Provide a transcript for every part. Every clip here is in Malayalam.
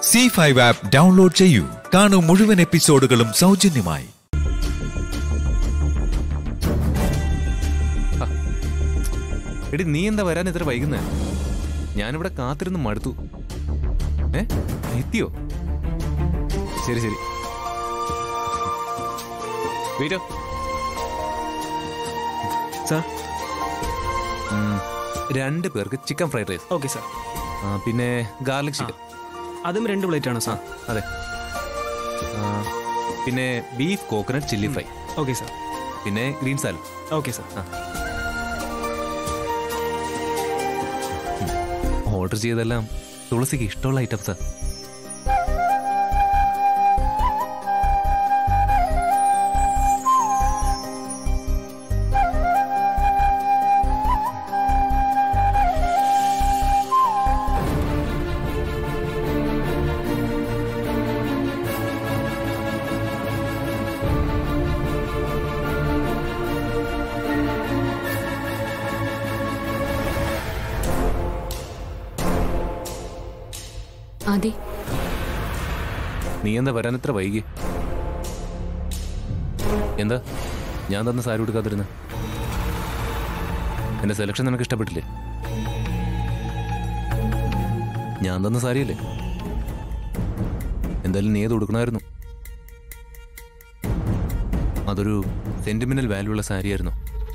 സി ഫൈവ് ആപ്പ് ഡൗൺലോഡ് ചെയ്യൂ കാണൂ മുഴുവൻ എപ്പിസോഡുകളും സൗജന്യമായി എടി നീ എന്താ വരാൻ ഇത്ര വൈകുന്നേ ഞാനിവിടെ കാത്തിരുന്ന് മടുത്തു ഏ എത്തിയോ ശരി ശരി വീരോ സാർ രണ്ട് പേർക്ക് chicken fried rice okay sir ആ, പിന്നെ ഗാർലിക് ചിക്കൻ അതും രണ്ട് പ്ലേറ്റ് ആണ് സാർ അതെ ആ, പിന്നെ beef coconut chilli fry okay sir പിന്നെ green salad okay sir order ചെയ്തെല്ലാം തുളസിക്ക് ഇഷ്ടമുള്ള ഐറ്റംസാ അതെ നീ എന്താ വരാൻ ഇത്ര വൈകി എന്താ ഞാൻ തന്ന സാരി കൊടുക്കാതിരുന്ന എന്റെ സെലക്ഷൻ നിനക്ക് ഇഷ്ടപ്പെട്ടില്ലേ ഞാൻ തന്ന സാരിയല്ലേ എന്തായാലും നീ അത് കൊടുക്കണമായിരുന്നു അതൊരു സെന്റിമെന്റൽ വാല്യൂ ഉള്ള സാരിയായിരുന്നു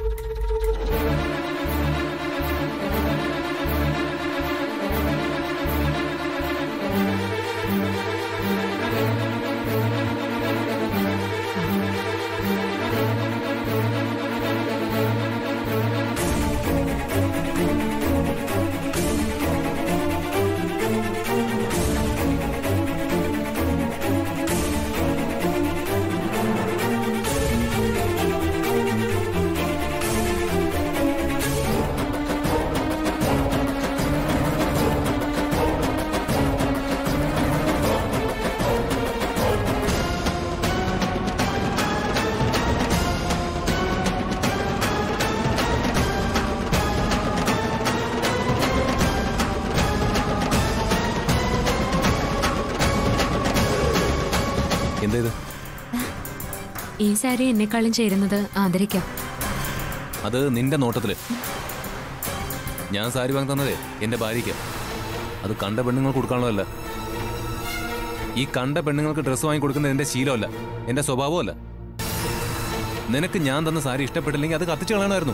എന്താ ഇത് ഈ സാരി എന്നെക്കാളും ചേരുന്നത് ആദരിക്കാം അത് നിന്റെ നോട്ടത്തില് ഞാൻ സാരി വാങ്ങി തന്നതേ എന്റെ ഭാര്യയ്ക്ക് അത് കണ്ട പെണ്ണുങ്ങൾക്ക് കൊടുക്കാനുള്ളതല്ല ഈ കണ്ട പെണ്ണുങ്ങൾക്ക് ഡ്രസ്സ് വാങ്ങി കൊടുക്കുന്നത് എന്റെ ശീലമല്ല എന്റെ സ്വഭാവമല്ല നിനക്ക് ഞാൻ തന്ന സാരി ഇഷ്ടപ്പെട്ടില്ലെങ്കിൽ അത് കത്തിച്ചു കളയണമായിരുന്നു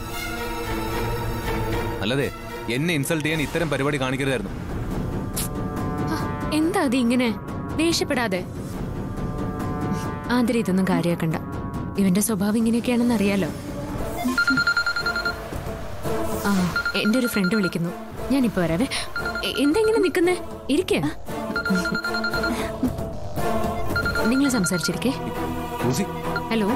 അല്ലതെ എന്നെ ഇൻസൾട്ട് ചെയ്യാൻ ഇത്തരം പരിപാടി കാണിക്കരുതായിരുന്നു ആ, എന്താ അത് ഇങ്ങനെ ദേഷ്യപ്പെടാതെ ആദരി ഇതൊന്നും കാര്യാക്കണ്ട ഇവന്റെ സ്വഭാവം ഇങ്ങനെയൊക്കെയാണെന്ന് അറിയാലോ ആ എന്റെ ഒരു ഫ്രണ്ട് വിളിക്കുന്നു ഞാനിപ്പോ വരാവേ എ- എന്താ ഇങ്ങനെ നിക്കുന്നേ ഇരിക്കേ നിങ്ങൾ സംസാരിച്ചിരിക്കേ ലൂസി ഹലോ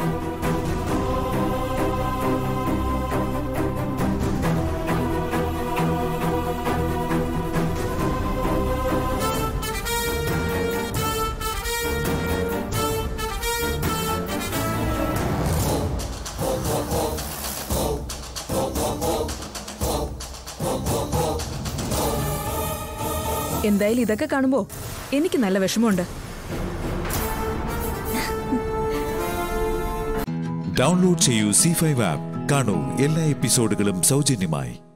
എന്തായാലും ഇതൊക്കെ കാണുമ്പോ എനിക്ക് നല്ല വിഷമമുണ്ട് ഡൗൺലോഡ് ചെയ്യൂ സി ഫൈവ് ആപ്പ് കാണൂ എല്ലാ എപ്പിസോഡുകളും സൗജന്യമായി